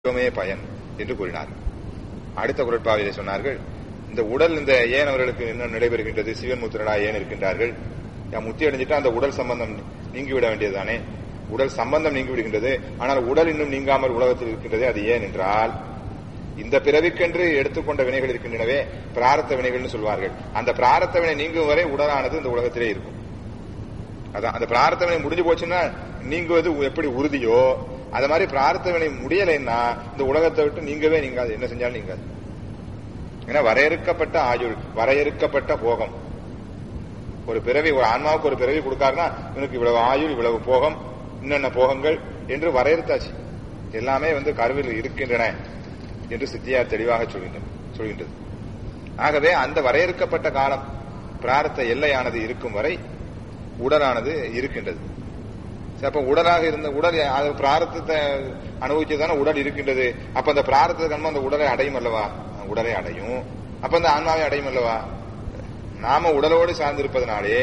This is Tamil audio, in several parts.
சிவமே பயன் என்று கூறினார் அடுத்த குரட்பாவிலே சொன்னார்கள் இந்த உடல் இந்த ஏன் அவர்களுக்கு இன்னும் நடைபெறுகின்றது சிவன் முத்திரடா ஏன் இருக்கின்றார்கள் யா, முத்தி அடைஞ்சிட்டா அந்த உடல் சம்பந்தம் நீங்கிவிட வேண்டியதுதானே உடல் சம்பந்தம் நீங்கி விடுகின்றது ஆனால் உடல் இன்னும் நீங்காமல் உலகத்தில் இருக்கின்றதே அது ஏன் என்றால் இந்த பிறவிக்கென்று எடுத்துக்கொண்ட வினைகள் இருக்கின்றனவே பிராரத்த வினைகள்னு சொல்வார்கள் அந்த பிராரத்த வினை நீங்கும் வரை உடலானது இந்த உலகத்திலே இருக்கும் அதான் அந்த பிரார்த்த வினை முடிஞ்சு போச்சுன்னா நீங்குவது எப்படி உறுதியோ அது மாதிரி பிரார்த்த வினை முடியலைன்னா இந்த உலகத்தை விட்டு நீங்கவே நீங்காது என்ன செஞ்சாலும் நீங்காது ஏன்னா வரையறுக்கப்பட்ட ஆயுள் வரையறுக்கப்பட்ட போகம் ஒரு பிறவி ஒரு ஆன்மாவுக்கு ஒரு பிறவி கொடுக்காருன்னா இவனுக்கு இவ்வளவு ஆயுள் இவ்வளவு போகம் என்னென்ன போகங்கள் என்று வரையறுத்தாச்சு எல்லாமே வந்து கருவில் இருக்கின்றன என்று சித்தியார் தெளிவாக சொல்கின்றது சொல்கின்றது ஆகவே அந்த வரையறுக்கப்பட்ட காலம் பிராரத்த எல்லையானது இருக்கும் வரை உடலானது இருக்கின்றது சரி, அப்ப உடலாக இருந்த உடல் அது பிராரத்தத்தை அனுபவிச்சதான உடல் இருக்கின்றது அப்ப அந்த பிராரத்த கண்மம் அந்த உடலை அடையும் அல்லவா உடலை அடையும் அப்ப அந்த ஆன்மாவை அடையும் அல்லவா நாம உடலோடு சார்ந்திருப்பதனாலே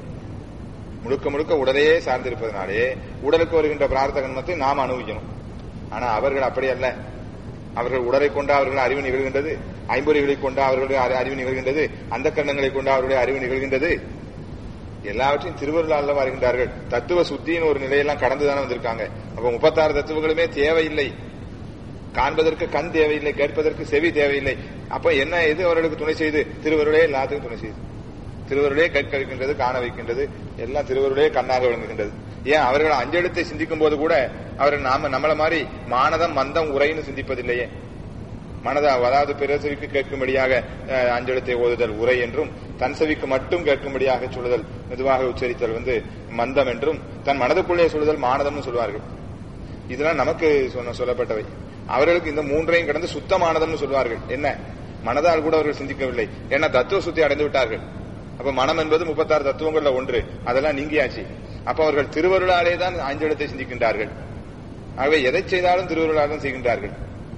முழுக்க முழுக்க உடலையே சார்ந்திருப்பதனாலே உடலுக்கு வருகின்ற பிரார்த்த கண்மத்தை நாம் அனுபவிக்கணும் ஆனா அவர்கள் அப்படி அல்ல அவர்கள் உடலை கொண்டு அவர்கள் அறிவு நிகழ்கின்றது ஐம்பொறிகளை கொண்டு அவர்களுடைய அறி- அறிவு நிகழ்கின்றது அந்த கண்ணங்களை கொண்டு அவர்களுடைய அறிவு நிகழ்கின்றது எல்லாவற்றையும் திருவருளால் வருகின்றார்கள் தத்துவ சுத்தின்னு ஒரு நிலையெல்லாம் கடந்துதானே வந்திருக்காங்க அப்ப முப்பத்தாறு தத்துவங்களுமே தேவையில்லை காண்பதற்கு கண் தேவையில்லை கேட்பதற்கு செவி தேவையில்லை அப்ப என்ன எது அவர்களுக்கு துணை செய்து திருவருளே எல்லாத்துக்கும் துணை செய்து திருவருளே கேட்க வைக்கின்றது காண வைக்கின்றது எல்லாம் திருவருளே கண்ணாக விளங்குகின்றது ஏன் அவர்கள் அஞ்செழுத்தை சிந்திக்கும் போது கூட அவர்கள் நாம நம்மள மாதிரி மானதம் மந்தம் உரைன்னு சிந்திப்பதில்லையே மனதா அதாவது பிற செவிக்கு கேட்கும்படியாக அஹ், அஞ்செழுத்தை ஓதுதல் உரை என்றும் தன் செவிக்கு மட்டும் கேட்கும்படியாக சொல்லுதல் மெதுவாக உச்சரித்தல் வந்து மந்தம் என்றும் தன் மனதுக்குள்ளே சொல்லுதல் மானதம்னு சொல்வார்கள் இதெல்லாம் நமக்கு சொன்ன சொல்லப்பட்டவை அவர்களுக்கு இந்த மூன்றையும் கடந்து சுத்தமானதம்னு சொல்வார்கள் என்ன மனதால் கூட அவர்கள் சிந்திக்கவில்லை ஏன்னா தத்துவ சுத்தி அடைந்து விட்டார்கள் அப்ப மனம் என்பது முப்பத்தாறு தத்துவங்கள்ல ஒன்று அதெல்லாம் நீங்கியாச்சு அப்ப அவர்கள் திருவருளாலே தான் அஞ்செழுத்தை சிந்திக்கின்றார்கள் ஆகவே எதை செய்தாலும் திருவருளால் தான் செய்கின்றார்கள்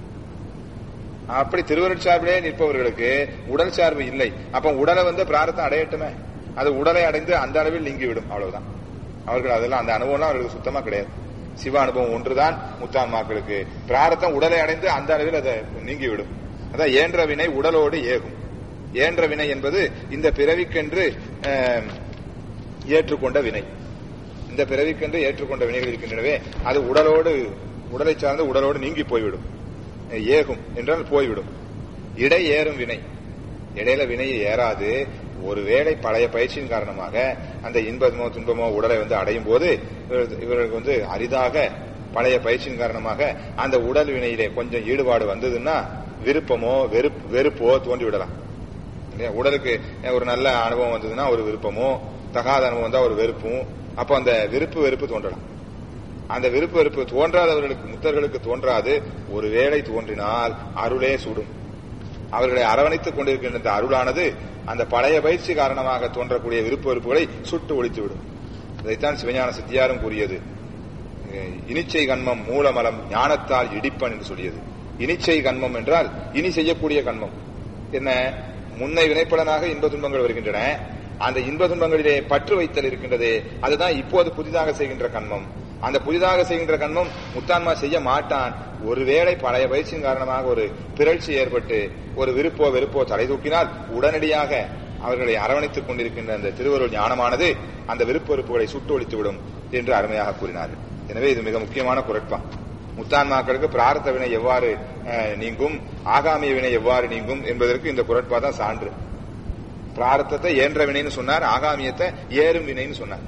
அப்படி திருவருட் சார்பிலே நிற்பவர்களுக்கு உடல் சார்பு இல்லை அப்ப உடலை வந்து பிராரத்தம் அடையட்டுமே அது உடலை அடைந்து அந்த அளவில் நீங்கிவிடும் அவ்வளவுதான் அவர்கள் அதெல்லாம் அந்த அனுபவம்லாம் அவர்களுக்கு சுத்தமா கிடையாது சிவ அனுபவம் ஒன்றுதான் முத்தான்மாக்களுக்கு பிராரத்தம் உடலை அடைந்து அந்த அளவில் அதை நீங்கிவிடும் அதான் ஏன்ற வினை உடலோடு ஏகும் ஏன்ற வினை என்பது இந்த பிறவிக்கென்று அஹ், ஏற்றுக்கொண்ட வினை இந்த பிறவிக்கென்று ஏற்றுக்கொண்ட வினைகள் இருக்கின்றனவே அது உடலோடு உடலை சார்ந்து உடலோடு நீங்கி போய்விடும் ஏகும் என்றால் போய்விடும் இடை ஏறும் வினை இடையில வினையை ஏறாது ஒருவேளை பழைய பயிற்சியின் காரணமாக அந்த இன்பமோ துன்பமோ உடலை வந்து அடையும் போது இவர்கள்- இவர்களுக்கு வந்து அரிதாக பழைய பயிற்சியின் காரணமாக அந்த உடல் வினையிலே கொஞ்சம் ஈடுபாடு வந்ததுன்னா விருப்பமோ வெறுப் வெறுப்போ தோன்றி விடலாம் இல்லையா? உடலுக்கு ஒரு நல்ல அனுபவம் வந்ததுன்னா ஒரு விருப்பமோ தகாத அனுபவம் வந்தா ஒரு வெறுப்பும் அப்போ அந்த விருப்பு வெறுப்பு தோன்றலாம் அந்த விருப்பு வெறுப்பு தோன்றாதவர்களுக்கு முத்தர்களுக்கு தோன்றாது ஒருவேளை தோன்றினால் அருளே சுடும் அவர்களை அரவணைத்துக் கொண்டிருக்கின்ற இந்த அருளானது அந்த பழைய பயிற்சி காரணமாக தோன்றக்கூடிய விருப்பு வெறுப்புகளை சுட்டு ஒழித்துவிடும் இதைத்தான் சிவஞான சித்தியாரும் கூறியது அஹ் இனிச்சை கண்மம் மூலமலம் ஞானத்தால் இடிப்பன் என்று சொல்லியது இனிச்சை கண்மம் என்றால் இனி செய்யக்கூடிய கண்மம் என்ன முன்னை வினைப்பலனாக இன்ப துன்பங்கள் வருகின்றன அந்த இன்ப துன்பங்களிலே பற்று வைத்தல் இருக்கின்றதே அதுதான் இப்போது புதிதாக செய்கின்ற கண்மம் அந்த புதிதாக செய்கின்ற கண்மம் முத்தான்மா செய்ய மாட்டான் ஒருவேளை பழைய பயிற்சியின் காரணமாக ஒரு பிறழ்ச்சி ஏற்பட்டு ஒரு விருப்போ வெறுப்போ தலை தூக்கினால் உடனடியாக அவர்களை அரவணைத்துக் கொண்டிருக்கின்ற அந்த திருவருள் ஞானமானது அந்த விருப்ப வெறுப்புகளை சுட்டு ஒழித்துவிடும் என்று அருமையாக கூறினார்கள் எனவே இது மிக முக்கியமான குரட்பா முத்தான்மாக்களுக்கு பிரார்த்த வினை எவ்வாறு அஹ், நீங்கும் ஆகாமிய வினை எவ்வாறு நீங்கும் என்பதற்கு இந்த குரட்பா தான் சான்று பிராரத்தத்தை ஏன்ற வினைன்னு சொன்னார் ஆகாமியத்தை ஏறும் வினைன்னு சொன்னார்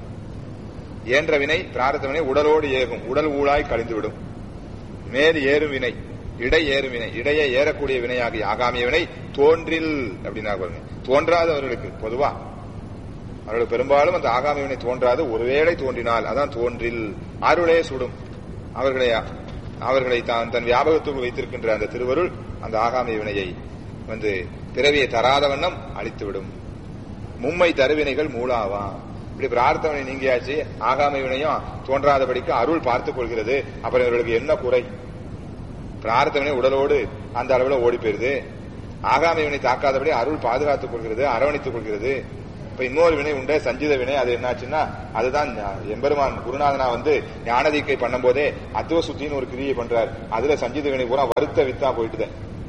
ஏன்ற வினை பிராரத்த வினை உடலோடு ஏகும் உடல் ஊழாய் கழிந்துவிடும் மேல் ஏறும் வினை இடை ஏறும் வினை இடையே ஏறக்கூடிய வினையாகிய ஆகாமிய வினை தோன்றில் அப்படின்னா பாருங்க தோன்றாதவர்களுக்கு பொதுவா அவர்கள் பெரும்பாலும் அந்த ஆகாமி வினை தோன்றாது ஒருவேளை தோன்றினால் அதான் தோன்றில் அருளே சுடும் அவர்களை அவர்களை தான் தன் வியாபகத்துக்குள் வைத்திருக்கின்ற அந்த திருவருள் அந்த ஆகாமிய வினையை வந்து பிறவியை தராத வண்ணம் அழித்துவிடும் மும்மை தருவினைகள் மூலாவா இப்படி பிரார்த்தனை நீங்கியாச்சு ஆகாம வினையும் தோன்றாதபடிக்கு அருள் பார்த்துக் கொள்கிறது அப்புறம் இவர்களுக்கு என்ன குறை பிரார்த்தனை உடலோடு அந்த அளவுல ஓடி போயிருது ஆகாம வினை தாக்காதபடி அருள் பாதுகாத்துக் கொள்கிறது அரவணைத்துக் கொள்கிறது இப்ப இன்னொரு வினை உண்டு சஞ்சித வினை அது என்னாச்சுன்னா அதுதான் எம்பெருமான் குருநாதனா வந்து ஞானதீக்கை பண்ணும் போதே அத்துவ சுத்தின்னு ஒரு கிரியை பண்றார் அதுல சஞ்சித வினை பூரா வருத்த வித்தா போயிட்டுது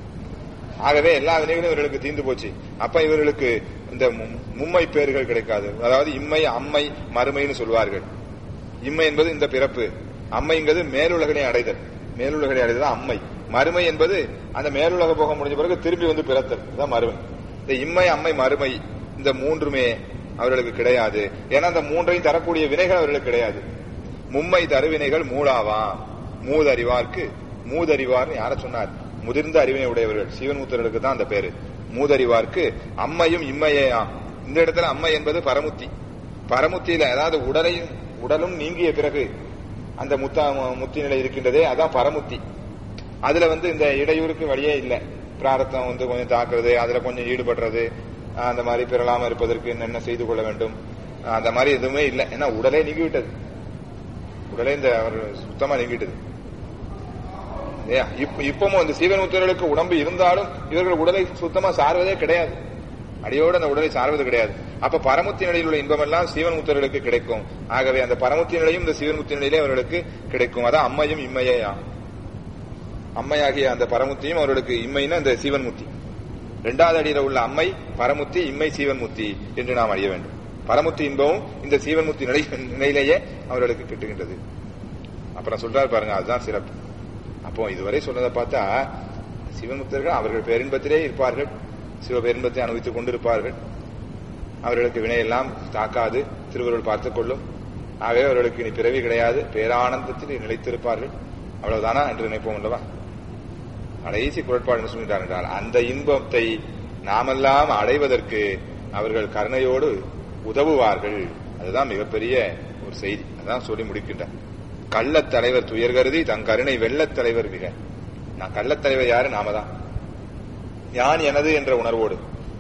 ஆகவே எல்லா வினைகளும் இவர்களுக்கு தீர்ந்து போச்சு அப்ப இவர்களுக்கு இந்த மு- மும்மை பேர்கள் கிடைக்காது அதாவது இம்மை அம்மை மறுமைன்னு சொல்வார்கள் இம்மை என்பது இந்த பிறப்பு அம்மைங்கிறது மேலுலகனை அடைதல் மேலுலகனை அடைதல் தான் அம்மை மறுமை என்பது அந்த மேலுலக போக முடிஞ்ச பிறகு திரும்பி வந்து பிறத்தல் இதுதான் மறுமை இந்த இம்மை அம்மை மறுமை இந்த மூன்றுமே அவர்களுக்கு கிடையாது ஏன்னா அந்த மூன்றையும் தரக்கூடிய வினைகள் அவர்களுக்கு கிடையாது மும்மை தருவினைகள் மூலாவா மூதறிவார்க்கு மூதறிவார்னு யார சொன்னார் முதிர்ந்த அறிவினை உடையவர்கள் சீவன்முத்தர்களுக்கு தான் அந்த பேரு மூதறிவார்க்கு அம்மையும் இம்மையேயா இந்த இடத்துல அம்மை என்பது பரமுத்தி பரமுத்தியில அதாவது உடலையும் உடலும் நீங்கிய பிறகு அந்த முத்தா முத்தி நிலை இருக்கின்றதே அதான் பரமுத்தி அதுல வந்து இந்த இடையூறுக்கு வழியே இல்லை பிராரத்தம் வந்து கொஞ்சம் தாக்குறது அதுல கொஞ்சம் ஈடுபடுறது ஆஹ் அந்த மாதிரி பிறலாம இருப்பதற்கு என்னென்ன செய்து கொள்ள வேண்டும் ஆஹ் அந்த மாதிரி எதுவுமே இல்லை ஏன்னா உடலே நீங்கிவிட்டது உடலே இந்த அவர் சுத்தமா நீங்கிட்டது இல்லையா? இப்ப இப்பவும் இந்த சீவன்முத்தர்களுக்கு உடம்பு இருந்தாலும் இவர்கள் உடலை சுத்தமா சார்வதே கிடையாது அடியோடு அந்த உடலை சார்வது கிடையாது அப்ப பரமுத்தி நிலையில் உள்ள இன்பமெல்லாம் சீவன்முத்தர்களுக்கு கிடைக்கும் ஆகவே அந்த பரமுத்தி நிலையும் இந்த சீவன்முத்தி நிலையிலே அவர்களுக்கு கிடைக்கும் அதான் அம்மையும் இம்மையா அம்மையாகிய அந்த பரமுத்தியும் அவர்களுக்கு இம்மைன்னா இந்த சீவன்முத்தி இரண்டாவது அடியில உள்ள அம்மை பரமுத்தி இம்மை சீவன்முத்தி என்று நாம் அறிய வேண்டும் பரமுத்தி இன்பமும் இந்த சீவன்முத்தி நிலை நிலையிலேயே அவர்களுக்கு கிட்டுகின்றது அப்புறம் சொல்றாரு பாருங்க அதுதான் சிறப்பு அப்போ இதுவரை சொன்னதை பார்த்தா சிவமுத்தர்கள் அவர்கள் பேரின்பத்திலே இருப்பார்கள் சிவபேரின்பத்தை அனுபவித்துக் கொண்டிருப்பார்கள் அவர்களுக்கு வினையெல்லாம் தாக்காது திருவருள் பார்த்துக் கொள்ளும் ஆகவே அவர்களுக்கு இனி பிறவி கிடையாது பேரானந்தத்தில் நிலைத்திருப்பார்கள் அவ்வளவுதானா என்று நினைப்போம் அல்லவா கடைசி குரட்பாடு சொல்லிட்டார் என்றால் அந்த இன்பத்தை நாமெல்லாம் அடைவதற்கு அவர்கள் கருணையோடு உதவுவார்கள் அதுதான் மிகப்பெரிய ஒரு செய்தி அதான் சொல்லி முடிக்கின்றார் கள்ளத் தலைவர் துயர் கருதி தன் கருணை வெள்ளத் தலைவர் மிக நான் கள்ளத் தலைவர் யாரு நாம தான் யான் எனது என்ற உணர்வோடு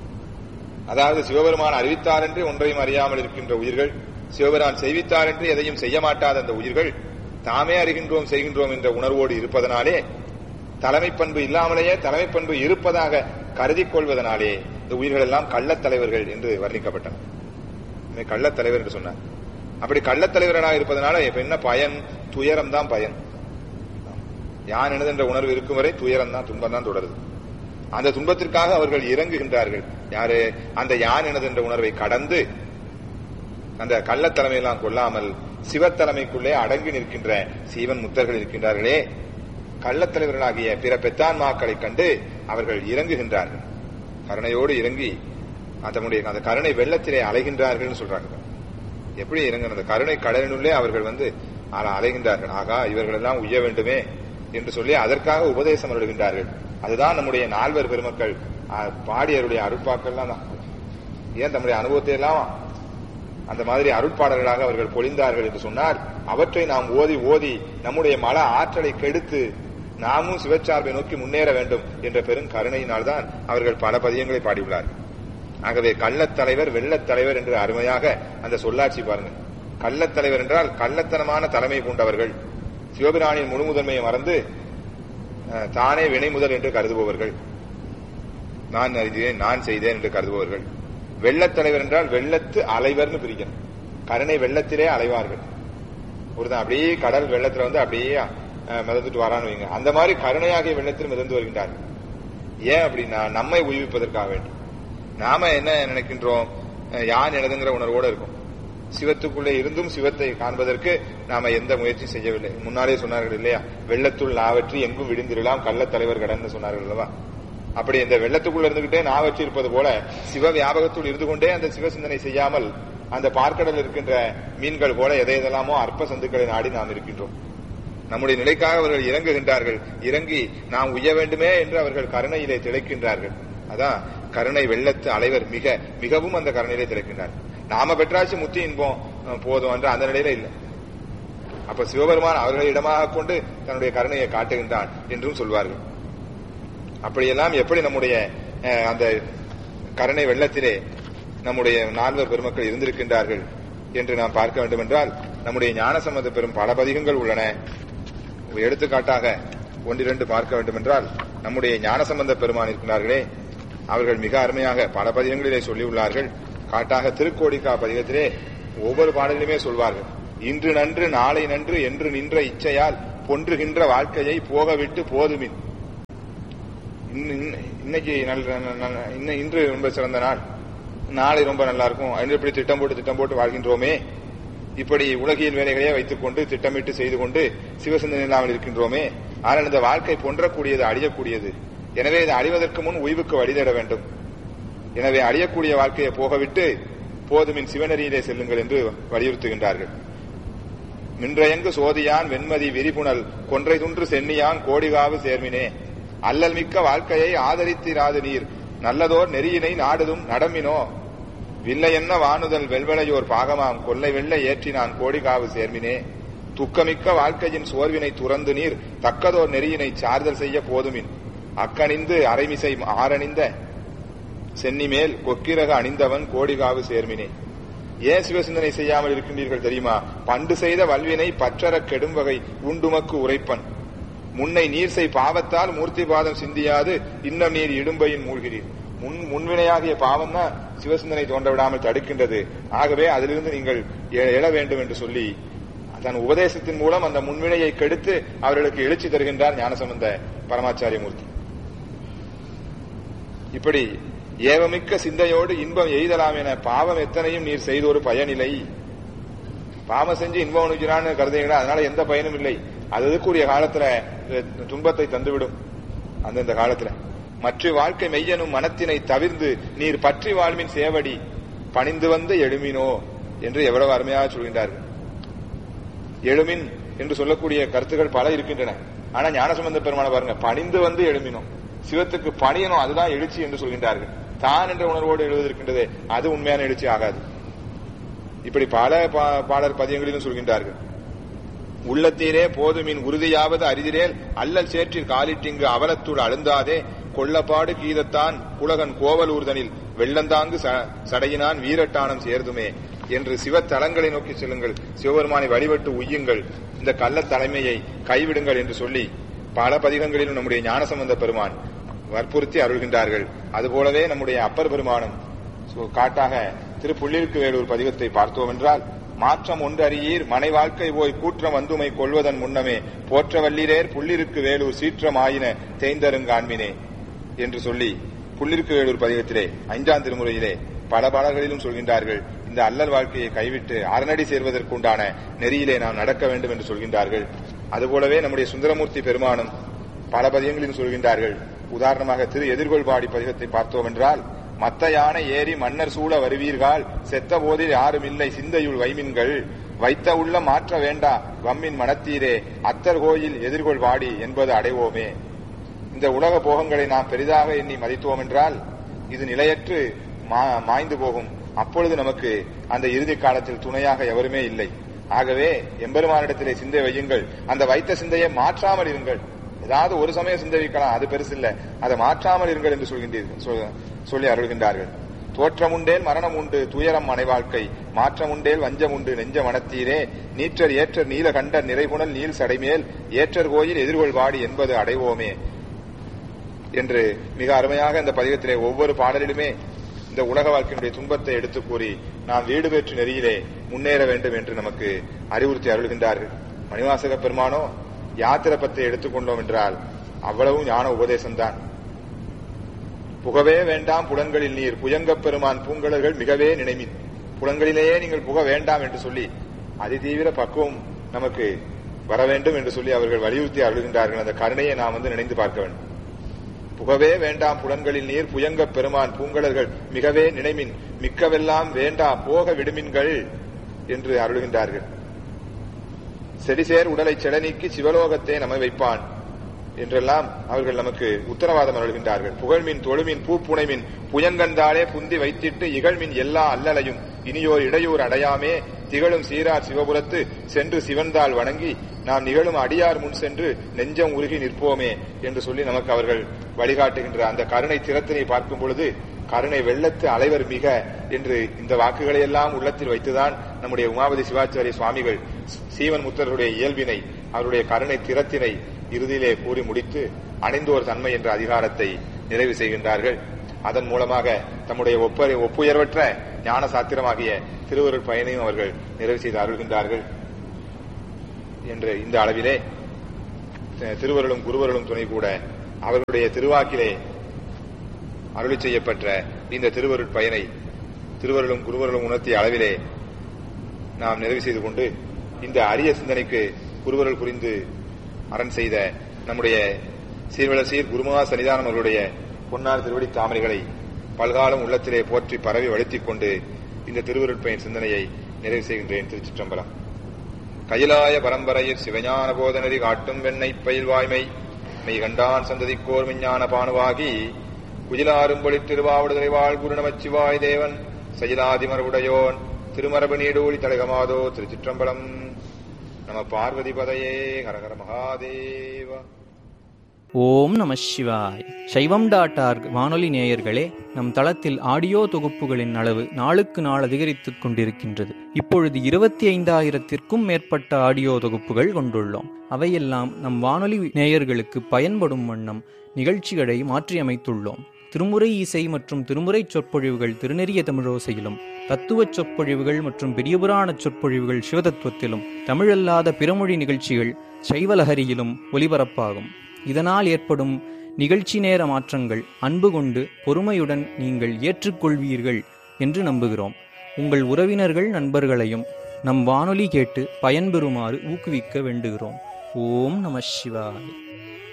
அதாவது சிவபெருமான் அறிவித்தார் என்று ஒன்றையும் அறியாமல் இருக்கின்ற உயிர்கள் சிவபெருமான் செய்வித்தார் என்று எதையும் செய்ய மாட்டாத அந்த உயிர்கள் தாமே அறிகின்றோம் செய்கின்றோம் என்ற உணர்வோடு இருப்பதனாலே தலைமை பண்பு இல்லாமலேயே தலைமை பண்பு இருப்பதாக கருதிக் கொள்வதனாலே இந்த உயிர்கள் எல்லாம் கள்ளத் தலைவர்கள் என்று வர்ணிக்கப்பட்டன இவன் கள்ளத் தலைவர் என்று சொன்னார் அப்படி கள்ளத் தலைவர்களாக இருப்பதனால இப்ப என்ன பயன் துயரம் தான் பயன் யான் எனது என்ற உணர்வு இருக்கும் வரை துயரம் தான் துன்பம் தான் தொடருது அந்த துன்பத்திற்காக அவர்கள் இறங்குகின்றார்கள் யாரு அந்த யான் எனது என்ற உணர்வை கடந்து அந்த கள்ளத்தலைமையெல்லாம் கொள்ளாமல் சிவத்தலைமைக்குள்ளே அடங்கி நிற்கின்ற சீவன் முத்தர்கள் இருக்கின்றார்களே கள்ளத்தலைவர்களாகிய பிற பெத்தான்மாக்களை கண்டு அவர்கள் இறங்குகின்றார்கள் கருணையோடு இறங்கி தம்முடைய அந்த கருணை வெள்ளத்திலே அலைகின்றார்கள் சொல்றாங்க எப்படி இறங்க அந்த கருணை கடலினுள்ளே அவர்கள் வந்து அல- அலைகின்றார்கள் ஆகா இவர்கள் எல்லாம் உய்ய வேண்டுமே என்று சொல்லி அதற்காக உபதேசம் அருளுகின்றார்கள் அதுதான் நம்முடைய நால்வர் பெருமக்கள் ஆ, பாடியருடைய அருட்பாக்கள்லாம் தான் ஏன் தம்முடைய அனுபவத்தை எல்லாம் அந்த மாதிரி அருட்பாடல்களாக அவர்கள் பொழிந்தார்கள் என்று சொன்னார் அவற்றை நாம் ஓதி ஓதி நம்முடைய மன ஆற்றலை கெடுத்து நாமும் சிவச்சார்பை நோக்கி முன்னேற வேண்டும் என்ற பெரும் கருணையினால்தான் அவர்கள் பல பதியங்களை பாடியுள்ளார்கள் ஆகவே கள்ளத் தலைவர் வெள்ளத் தலைவர் என்று அருமையாக அந்த சொல்லாட்சி பாருங்க கள்ளத் தலைவர் என்றால் கள்ளத்தனமான தலைமை கொண்டவர்கள் சிவபிரானின் முழுமுதன்மையை மறந்து அஹ், தானே வினை முதல் என்று கருதுபவர்கள் நான் அறிந்தேன் நான் செய்தேன் என்று கருதுபவர்கள் வெள்ளத் தலைவர் என்றால் வெள்ளத்து அலைவர்னு பிரிக்கணும் கருணை வெள்ளத்திலே அலைவார்கள் ஒருத்தன் அப்படியே கடல் வெள்ளத்துல வந்து அப்படியே அஹ், மிதந்துட்டு வரான்னு வைங்க அந்த மாதிரி கருணையாகிய வெள்ளத்தில் மிதந்து வருகின்றார்கள் ஏன் அப்படின்னா நம்மை உய்விப்பதற்காக வேண்டும் நாம என்ன நினைக்கின்றோம் அஹ், யான் எனதுங்கிற உணர்வோடு இருக்கும் சிவத்துக்குள்ளே இருந்தும் சிவத்தை காண்பதற்கு நாம எந்த முயற்சியும் செய்யவில்லை முன்னாலே சொன்னார்கள் இல்லையா வெள்ளத்துள் நாவற்றி எங்கும் விடுந்திரலாம் கள்ளத் தலைவர் கடன்னு சொன்னார்கள் அல்லவா அப்படி இந்த வெள்ளத்துக்குள்ள இருந்துகிட்டே நாவற்றி இருப்பது போல சிவ வியாபகத்துள் இருந்து கொண்டே அந்த சிவ சிந்தனை செய்யாமல் அந்த பார்க்கடல் இருக்கின்ற மீன்கள் போல எதை எதெல்லாமோ அற்ப சந்துக்களை நாடி நாம் இருக்கின்றோம் நம்முடைய நிலைக்காக அவர்கள் இறங்குகின்றார்கள் இறங்கி நாம் உய்ய வேண்டுமே என்று அவர்கள் கருணையிலே திளைக்கின்றார்கள் அதான் கருணை வெள்ளத்து அலைவர் மிக மிகவும் அந்த கருணையிலே திளைக்கின்றார்கள் நாம பெற்றாச்சு முத்தி இன்பம் அஹ், போதும் என்ற அந்த நிலையில இல்லை அப்ப சிவபெருமான் அவர்களை இடமாக கொண்டு தன்னுடைய கருணையை காட்டுகின்றான் என்றும் சொல்வார்கள் அப்படியெல்லாம் எப்படி நம்முடைய அஹ், அந்த கருணை வெள்ளத்திலே நம்முடைய நால்வர் பெருமக்கள் இருந்திருக்கின்றார்கள் என்று நாம் பார்க்க வேண்டும் என்றால் நம்முடைய ஞானசம்மத பெரும் பல பதிகங்கள் உள்ளன ஒரு எடுத்துக்காட்டாக ஒன்றிரண்டு பார்க்க வேண்டும் என்றால் நம்முடைய ஞானசம்பந்த பெருமான் இருக்கிறார்களே அவர்கள் மிக அருமையாக பல பதிகங்களிலே சொல்லியுள்ளார்கள் காட்டாக திருக்கோடிக்கா பதிகத்திலே ஒவ்வொரு பாடலிலுமே சொல்வார்கள் இன்று நன்று நாளை நன்று என்று நின்ற இச்சையால் பொன்றுகின்ற வாழ்க்கையை போக விட்டு போதுமின் இன்ன- இன்ன- இன்னைக்கு நல்ல நல்ல- இன்ன- இன்று ரொம்ப சிறந்த நாள் நாளை ரொம்ப நல்லா இருக்கும் என்று இப்படி திட்டம் போட்டு திட்டம் போட்டு வாழ்கின்றோமே இப்படி உலகியல் வேலைகளையே வைத்துக் கொண்டு திட்டமிட்டு செய்து கொண்டு சிவசிந்தனை இல்லாமல் இருக்கின்றோமே ஆனால் இந்த வாழ்க்கை பொன்றக்கூடியது அழியக்கூடியது எனவே இது அழிவதற்கு முன் உய்வுக்கு வழிதேட வேண்டும் எனவே அழியக்கூடிய வாழ்க்கையை போகவிட்டு போதுமின் சிவனரியிலே செல்லுங்கள் என்று வலியுறுத்துகின்றார்கள் மின்றையங்கு சோதியான் வெண்மதி விரிபுணல் கொன்றை துன்று சென்னியான் கோடிகாவு சேர்மினே அல்லல் மிக்க வாழ்க்கையை ஆதரித்திராது நீர் நல்லதோர் நெறியினை நாடுதும் நடமினோ வில்லை என்ன வானுதல் வெல்வளையோர் பாகமாம் கொல்லை வெள்ளை ஏற்றினான் கோடிகாவு சேர்மினே துக்கமிக்க வாழ்க்கையின் சோர்வினை துறந்து நீர் தக்கதோர் நெறியினை சார்தல் செய்ய போதுமின் அக்கணிந்து அரைமிசை ஆரணிந்த சென்னிமேல் கொக்கிரக அணிந்தவன் கோடிகாவு சேர்மினே ஏன் சிவசிந்தனை செய்யாமல் இருக்கின்றீர்கள் தெரியுமா பண்டு செய்த வல்வினை பற்றற கெடும் வகை உண்டுமக்கு உரைப்பன் முன்னை நீர் செய் பாவத்தால் மூர்த்தி பாதம் சிந்தியாது இன்னம் நீர் இடும்பையின் மூழ்கிறீர் முன் முன்வினையாகிய பாவம் தான் சிவசிந்தனை தோன்ற விடாமல் தடுக்கின்றது ஆகவே அதிலிருந்து நீங்கள் எ- எழ வேண்டும் என்று சொல்லி தன் உபதேசத்தின் மூலம் அந்த முன்வினையை கெடுத்து அவர்களுக்கு எழுச்சி தருகின்றார் ஞானசம்பந்த பரமாச்சாரிய மூர்த்தி இப்படி ஏவமிக்க சிந்தையோடு இன்பம் எய்தலாம் என பாவம் எத்தனையும் நீர் செய்தொரு பயனில்லை பாவம் செஞ்சு இன்பம் அனுக்கிறான்னு கருதுகிறா அதனால எந்த பயனும் இல்லை அது அதுக்குரிய காலத்துல அஹ், துன்பத்தை தந்துவிடும் அந்தந்த காலத்துல மற்ற வாழ்க்கை மெய்யனும் மனத்தினை தவிர்ந்து நீர் பற்றி வாழ்வின் சேவடி பணிந்து வந்து எழுமினோ என்று எவ்வளவு அருமையாக சொல்கின்றார்கள் எழுமின் என்று சொல்லக்கூடிய கருத்துக்கள் பல இருக்கின்றன ஆனா ஞானசம்பந்த பெருமான பாருங்க பணிந்து வந்து எழுமினோம் சிவத்துக்கு பணியணும் அதுதான் எழுச்சி என்று சொல்கின்றார்கள் தான் என்ற உணர்வோடு எழுவதற்கின்றதே அது உண்மையான எழுச்சி ஆகாது இப்படி பல பா- பாடல் பதியங்களிலும் சொல்கின்றார்கள் உள்ளத்தீரே போதுமின் உறுதியாவது அரிதிரேல் அல்லல் சேற்றில் காலிட்டிங்கு அவலத்துள் அழுந்தாதே கொள்ளப்பாடு கீதத்தான் குலகன் கோவலூர்தனில் வெள்ளந்தாங்கு ச- சடையினான் வீரட்டானம் சேர்துமே என்று சிவத்தலங்களை நோக்கி செல்லுங்கள் சிவபெருமானை வழிபட்டு உய்யுங்கள் இந்த கள்ளத் தலைமையை கைவிடுங்கள் என்று சொல்லி பல பதிகங்களிலும் நம்முடைய ஞானசம்பந்த பெருமான் வற்புறுத்தி அருள்கின்றார்கள் அதுபோலவே நம்முடைய அப்பர் பெருமானும் சோ, காட்டாக திருப்புள்ளிருக்கு வேலூர் பதிகத்தை பார்த்தோம் என்றால் மாற்றம் ஒன்றறியீர் மனை வாழ்க்கை போய் கூற்றம் வந்துமை கொள்வதன் முன்னமே போற்ற வல்லீரேர் புள்ளிருக்கு வேலூர் சீற்றம் ஆயின தேய்ந்தருங்காண்மினே என்று சொல்லி புள்ளிருக்கு வேலூர் பதிகத்திலே ஐந்தாம் திருமுறையிலே பல பாடல்களிலும் சொல்கின்றார்கள் இந்த அல்லல் வாழ்க்கையை கைவிட்டு அரணடி சேர்வதற்குண்டான நெறியிலே நாம் நடக்க வேண்டும் என்று சொல்கின்றார்கள் அதுபோலவே நம்முடைய சுந்தரமூர்த்தி பெருமானும் பல பதியங்களிலும் சொல்கின்றார்கள் உதாரணமாக திரு எதிர்கொள்பாடி பதிகத்தை பார்த்தோம் என்றால் மத்த யானை ஏறி மன்னர் சூழ வருவீர்கள் செத்த போதில் யாரும் இல்லை சிந்தையுள் வைமின்கள் வைத்த உள்ள மாற்ற வேண்டா வம்மின் மனத்தீரே அத்தர் கோயில் எதிர்கொள் வாடி என்பது அடைவோமே இந்த உலக போகங்களை நாம் பெரிதாக எண்ணி மதித்தோம் என்றால் இது நிலையற்று மா- மாய்ந்து போகும் அப்பொழுது நமக்கு அந்த இறுதி காலத்தில் துணையாக எவருமே இல்லை ஆகவே எம்பெருமானிடத்திலே சிந்தை வையுங்கள் அந்த வைத்த சிந்தையை மாற்றாமல் இருங்கள் ஏதாவது ஒரு சமயம் சிந்தை வைக்கலாம் அது பெருசு இல்ல அதை மாற்றாமல் இருங்கள் என்று சொல்கின்றீர்கள் சொல்- சொல்லி அருள்கின்றார்கள் தோற்றம் உண்டேல் மரணம் உண்டு துயரம் மனை வாழ்க்கை மாற்றம் உண்டேல் வஞ்சம் உண்டு நெஞ்ச மனத்தீரே நீற்றர் ஏற்றர் நீல கண்டர் நிறைகுணல் நீல் சடைமேல் ஏற்றர் கோயில் எதிர்கொள் வாடி என்பது அடைவோமே என்று மிக அருமையாக இந்த பதிகத்திலே ஒவ்வொரு பாடலிலுமே இந்த உலக வாழ்க்கையினுடைய துன்பத்தை எடுத்து கூறி நாம் வீடு பெற்று நெறியிலே முன்னேற வேண்டும் என்று நமக்கு அறிவுறுத்தி அருள்கின்றார்கள் மணிவாசக பெருமானோ யாத்திரை பத்தை எடுத்துக்கொண்டோம் என்றால் அவ்வளவும் ஞான உபதேசம்தான் புகவே வேண்டாம் புலன்களில் நீர் புயங்கப் பெருமான் பூங்கலர்கள் மிகவே நினைமின் புலன்களிலேயே நீங்கள் புக வேண்டாம் என்று சொல்லி அதிதீவிர பக்குவம் நமக்கு வர வேண்டும் என்று சொல்லி அவர்கள் வலியுறுத்தி அருள்கின்றார்கள் அந்த கருணையை நாம் வந்து நினைந்து பார்க்க வேண்டும் புகவே வேண்டாம் புலன்களில் நீர் புயங்கப் பெருமான் பூங்கலர்கள் மிகவே நினைமின் மிக்கவெல்லாம் வேண்டா போக விடுமின்கள் என்று அருள்கின்றார்கள் செடிசேர் உடலை செடநீக்கி சிவலோகத்தை நம்மை வைப்பான் என்றெல்லாம் அவர்கள் நமக்கு உத்தரவாதம் அருள்கின்றார்கள் புகழ்மின் தொழுமின் பூப்புனைமின் புயங்கந்தாலே புந்தி வைத்திட்டு இகழ்மின் எல்லா அல்லலையும் இனியோர் இடையூர் அடையாமே திகழும் சீரார் சிவபுரத்து சென்று சிவந்தால் வணங்கி நாம் நிகழும் அடியார் முன் சென்று நெஞ்சம் உருகி நிற்போமே என்று சொல்லி நமக்கு அவர்கள் வழிகாட்டுகின்ற அந்த கருணை திறத்தினை பார்க்கும் பொழுது கருணை வெள்ளத்து அலைவர் மிக என்று இந்த வாக்குகளை எல்லாம் உள்ளத்தில் வைத்துதான் நம்முடைய உமாபதி சிவாச்சாரிய சுவாமிகள் சீவன் முத்தருடைய இயல்பினை அவருடைய கருணை திறத்தினை இறுதியிலே கூறி முடித்து அணிந்தோர் தன்மை என்ற அதிகாரத்தை நிறைவு செய்கின்றார்கள் அதன் மூலமாக தம்முடைய ஒப்ப ஒப்புயர்வற்ற ஞான சாத்திரமாகிய திருவருள் பயனையும் அவர்கள் நிறைவு செய்து அருள்கின்றார்கள் என்ற இந்த அளவிலே தி- திருவருளும் குருவருளும் துணை கூட அவர்களுடைய திருவாக்கிலே அருளி செய்யப்பட்ட இந்த திருவருட் பயனை திருவருளும் குருவருளும் உணர்த்திய அளவிலே நாம் நிறைவு செய்து கொண்டு இந்த அரிய சிந்தனைக்கு குருவருள் புரிந்து அரண் செய்த நம்முடைய சீர்வளசீர் குருமகா சன்னிதானம் அவர்களுடைய பொன்னார் திருவடி தாமரைகளை பல்காலம் உள்ளத்திலே போற்றி பரவி வழுத்திக் கொண்டு இந்த திருவருட்பயன் சிந்தனையை நிறைவு செய்கின்றேன் திருச்சிற்றம்பலம் கயிலாய பரம்பரையில் சிவஞான போதனரி காட்டும் வெண்ணை பயில்வாய்மை மெய் கண்டான் சந்ததிக்கோர் விஞ்ஞான பானுவாகி குஜிலாரும் பொழித்திருவாவுடுதலை வாழ் குரு நமச்சிவாய் தேவன் சயிலாதிமரவுடையோன் திருமரபு நீடூழி தலகமாதோ திருச்சிற்றம்பலம் நம பார்வதி பதையே ஹரஹர மகாதேவா ஓம் நம சிவாய் சைவம் டாட் ஆர்க் வானொலி நேயர்களே நம் தளத்தில் ஆடியோ தொகுப்புகளின் அளவு நாளுக்கு நாள் அதிகரித்துக் கொண்டிருக்கின்றது இப்பொழுது இருபத்தி ஐந்தாயிரத்திற்கும் மேற்பட்ட ஆடியோ தொகுப்புகள் கொண்டுள்ளோம் அவையெல்லாம் நம் வானொலி நேயர்களுக்கு பயன்படும் வண்ணம் நிகழ்ச்சிகளை மாற்றியமைத்துள்ளோம் திருமுறை இசை மற்றும் திருமுறை சொற்பொழிவுகள் திருநெறிய தமிழோசையிலும் தத்துவச் சொற்பொழிவுகள் மற்றும் பெரியபுராண சொற்பொழிவுகள் சிவதத்துவத்திலும் தமிழல்லாத பிறமொழி நிகழ்ச்சிகள் சைவலஹரியிலும் ஒலிபரப்பாகும் இதனால் ஏற்படும் நிகழ்ச்சி நேர மாற்றங்கள் அன்பு கொண்டு பொறுமையுடன் நீங்கள் ஏற்றுக்கொள்வீர்கள் என்று நம்புகிறோம் உங்கள் உறவினர்கள் நண்பர்களையும் நம் வானொலி கேட்டு பயன்பெறுமாறு ஊக்குவிக்க வேண்டுகிறோம் ஓம் நம சிவாய்